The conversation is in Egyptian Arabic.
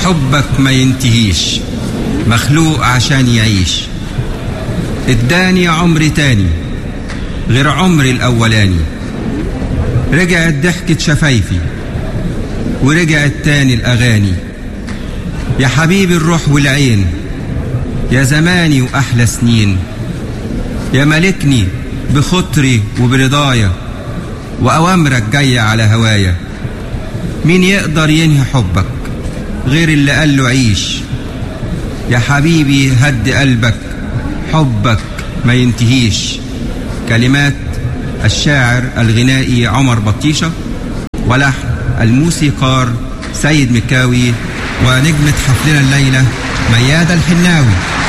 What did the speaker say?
حبك ما ينتهيش مخلوق عشان يعيش اداني عمر تاني غير عمري الأولاني رجعت ضحكة شفايفي ورجعت تاني الأغاني يا حبيبي الروح والعين يا زماني وأحلى سنين يا ملكني بخطري وبرضايا وأوامرك جاية على هوايا مين يقدر ينهي حبك غير اللي قال له عيش يا حبيبي هد قلبك حبك ما ينتهيش كلمات الشاعر الغنائي عمر بطيشة ولحن الموسيقار سيد مكاوي ونجمة حفلنا الليلة ميادة الحناوي